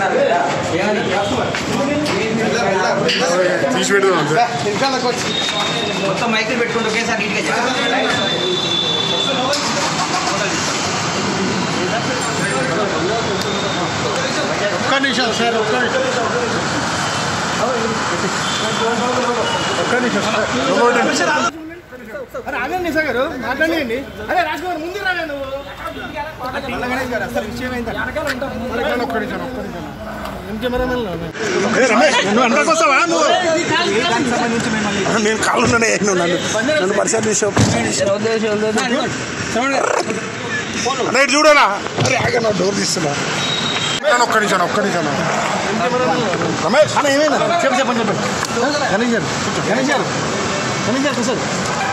అన్నారు కదా ఏమని తీసి పెడదాం అంతే మొత్తం మైకులు పెట్టుకుంటూ ఒకేసారి నీట్గా చెప్పండి ఒక్క నిమిషం సార్ ఒక్క నిమిషం ఒక్క నిమిషం సార్ అరే ఆగండి నిశా గారు మాట్లాడండి అరే రాజకుమార్ ముందు రాగా నువ్వు అసలు విషయం ఏంటంటే ఒక్క నిమిషం ఒక్క నిమిషం ఏం కెమెరామెన్ ఏ రమేష్ నువ్వు అందరికి వస్తావా నువ్వు నేను కాళ్ళున్నానే నువ్వు నన్ను నన్ను పరిచయం చేసావు అన్న ఇటు చూడనా అరే ఆగన్నా డోర్ తీస్తున్నా నేను ఒక్క నిమిషం ఒక్క నిమిషం రమేష్ అన్న ఏమైందా చెప్పు చెప్పండి చెప్పండి గణేష్ గారు గణేష్ గారు గణేష్ గారు సార్